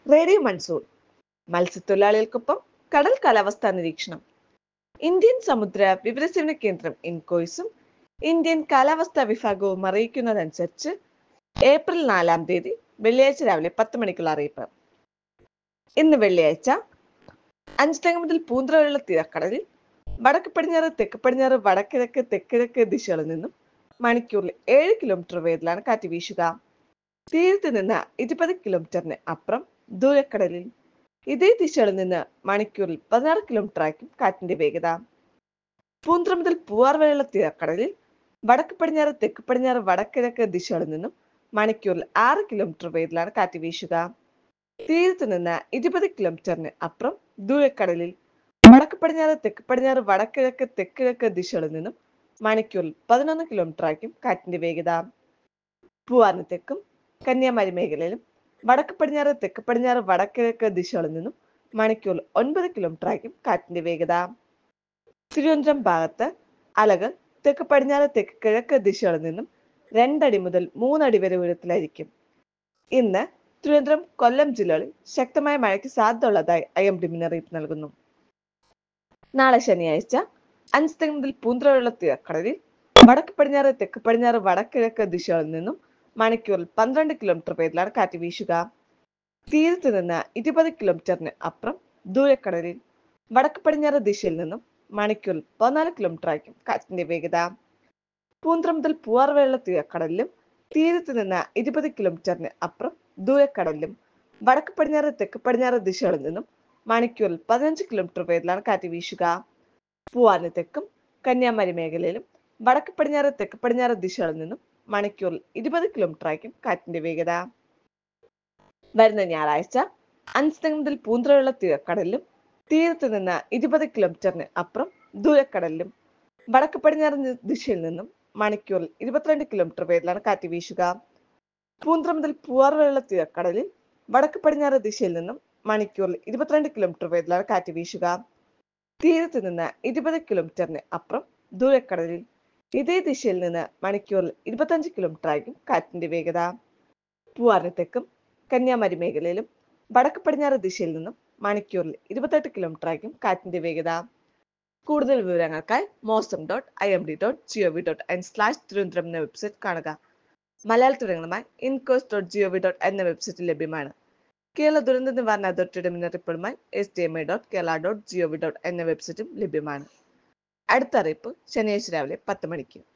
radio monsoon മത്സ്യത്തൊഴിലാളികൾക്കൊപ്പം കടൽ കാലാവസ്ഥാ നിരീക്ഷണം ഇന്ത്യൻ സമുദ്ര വിവരസേവന കേന്ദ്രം ഇൻകോയ്സും ഇന്ത്യൻ കാലാവസ്ഥാ വിഭാഗവും അറിയിക്കുന്നതനുസരിച്ച് ഏപ്രിൽ നാലാം തീയതി വെള്ളിയാഴ്ച രാവിലെ പത്ത് മണിക്കുള്ള അറിയിപ്പ് ഇന്ന് വെള്ളിയാഴ്ച അഞ്ചുതെങ്ങ് മുതൽ പൂന്തറ വരെയുള്ള തീരക്കടലിൽ വടക്ക് പടിഞ്ഞാറ് തെക്ക് പടിഞ്ഞാറ് വടക്കിഴക്ക് തെക്കിഴക്ക് ദിശകളിൽ നിന്നും മണിക്കൂറിൽ ഏഴ് കിലോമീറ്റർ വേഗത്തിലാണ് കാറ്റ് വീശുക തീരത്ത് നിന്ന് ഇരുപത് കിലോമീറ്ററിന് അപ്പുറം ദൂരക്കടലിൽ ഇതേ ദിശകളിൽ നിന്ന് മണിക്കൂറിൽ പതിനാറ് കിലോമീറ്റർ ആയിരിക്കും കാറ്റിന്റെ വേഗത പൂന്തറ മുതൽ പൂവാർ വരെയുള്ള തീരക്കടലിൽ വടക്ക് പടിഞ്ഞാറ് തെക്ക് പടിഞ്ഞാറ് വടക്കിഴക്ക് ദിശകളിൽ നിന്നും മണിക്കൂറിൽ ആറ് കിലോമീറ്റർ വേഗത്തിലാണ് കാറ്റ് വീശുക തീരത്ത് നിന്ന് ഇരുപത് കിലോമീറ്ററിന് അപ്പുറം ദൂരക്കടലിൽ വടക്ക് പടിഞ്ഞാറ് തെക്ക് പടിഞ്ഞാറ് വടക്കിഴക്ക് തെക്കിഴക്ക് ദിശകളിൽ നിന്നും മണിക്കൂറിൽ പതിനൊന്ന് കിലോമീറ്റർ ആയിരിക്കും കാറ്റിന്റെ വേഗത പൂവാറിന് തെക്കും കന്യാകുമാരി മേഖലയിലും വടക്ക് പടിഞ്ഞാറ് തെക്ക് പടിഞ്ഞാറ് വടക്കിഴക്ക് ദിശകളിൽ നിന്നും മണിക്കൂറിൽ ഒൻപത് കിലോമീറ്റർ ആയിരിക്കും കാറ്റിന്റെ വേഗത തിരുവനന്തപുരം ഭാഗത്ത് അലകൾ തെക്ക് പടിഞ്ഞാറ് തെക്ക് കിഴക്ക് ദിശകളിൽ നിന്നും രണ്ടടി മുതൽ മൂന്നടി വരെ ഉയരത്തിലായിരിക്കും ഇന്ന് തിരുവനന്തപുരം കൊല്ലം ജില്ലകളിൽ ശക്തമായ മഴയ്ക്ക് സാധ്യതയുള്ളതായി ഐ എം ഡി മുന്നറിയിപ്പ് നൽകുന്നു നാളെ ശനിയാഴ്ച അഞ്ച് തെങ്ങ് മുതൽ പൂന്തറയുള്ള തീരക്കടലിൽ വടക്ക് പടിഞ്ഞാറ് തെക്ക് പടിഞ്ഞാറ് വടക്കിഴക്ക് ദിശകളിൽ നിന്നും മണിക്കൂറിൽ പന്ത്രണ്ട് കിലോമീറ്റർ വേഗത്തിലാണ് കാറ്റ് വീശുക തീരത്ത് നിന്ന് ഇരുപത് കിലോമീറ്ററിന് അപ്പുറം ദൂരക്കടലിൽ വടക്ക് പടിഞ്ഞാറ് ദിശയിൽ നിന്നും മണിക്കൂറിൽ പതിനാല് കിലോമീറ്റർ ആയിരിക്കും കാറ്റിന്റെ വേഗത പൂന്തറ മുതൽ പൂവാർ വരെയുള്ള തീരക്കടലിലും തീരത്ത് നിന്ന് ഇരുപത് കിലോമീറ്ററിന് അപ്പുറം ദൂരക്കടലിലും വടക്ക് പടിഞ്ഞാറ് തെക്ക് പടിഞ്ഞാറ് ദിശകളിൽ നിന്നും മണിക്കൂറിൽ പതിനഞ്ച് കിലോമീറ്റർ വേഗത്തിലാണ് കാറ്റ് വീശുക പൂവാറിന് തെക്കും കന്യാകുമാരി മേഖലയിലും വടക്ക് പടിഞ്ഞാറ് തെക്ക് പടിഞ്ഞാറ് ദിശകളിൽ നിന്നും മണിക്കൂറിൽ ഇരുപത് കിലോമീറ്റർ ആയിരിക്കും കാറ്റിന്റെ വേഗത വരുന്ന ഞായറാഴ്ച അഞ്ച് മുതൽ പൂന്തറയുള്ള തീരക്കടലിലും തീരത്ത് നിന്ന് ഇരുപത് കിലോമീറ്ററിന് അപ്പുറം ദൂരക്കടലിലും വടക്ക് പടിഞ്ഞാറ് നി- ദിശയിൽ നിന്നും മണിക്കൂറിൽ ഇരുപത്തിരണ്ട് കിലോമീറ്റർ വേഗത്തിലാണ് കാറ്റ് വീശുക പൂന്തറ മുതൽ പൂവാർ വരെയുള്ള തീരക്കടലിൽ വടക്ക് പടിഞ്ഞാറ് ദിശയിൽ നിന്നും മണിക്കൂറിൽ ഇരുപത്തിരണ്ട് കിലോമീറ്റർ വേഗത്തിലാണ് കാറ്റ് വീശുക തീരത്ത് നിന്ന് ഇരുപത് കിലോമീറ്ററിന് അപ്പുറം ദൂരക്കടലിൽ ഇതേ ദിശയിൽ നിന്ന് മണിക്കൂറിൽ ഇരുപത്തഞ്ച് കിലോമീറ്റർ ആയിരിക്കും കാറ്റിന്റെ വേഗത പൂവാറിന് തെക്കും കന്യാകുമാരി മേഖലയിലും വടക്ക് പടിഞ്ഞാറ് ദിശയിൽ നിന്നും മണിക്കൂറിൽ ഇരുപത്തെട്ട് കിലോമീറ്റർ ആയിരിക്കും കാറ്റിന്റെ വേഗത കൂടുതൽ വിവരങ്ങൾക്കായി mausam dot I M D dot G O V dot in slash Thiruvananthapuram എന്ന വെബ്സൈറ്റ് കാണുക മലയാളത്തിലുമായി INCOIS dot G O V dot എന്ന വെബ്സൈറ്റ് ലഭ്യമാണ് കേരള ദുരന്ത നിവാരണ അതോറിറ്റിയുടെ മുന്നറിയിപ്പുകളുമായി S D M I dot Kerala dot G O V dot എന്ന വെബ്സൈറ്റും ലഭ്യമാണ് അടുത്ത അറിയിപ്പ് ശനിയാഴ്ച രാവിലെ പത്ത് മണിക്ക്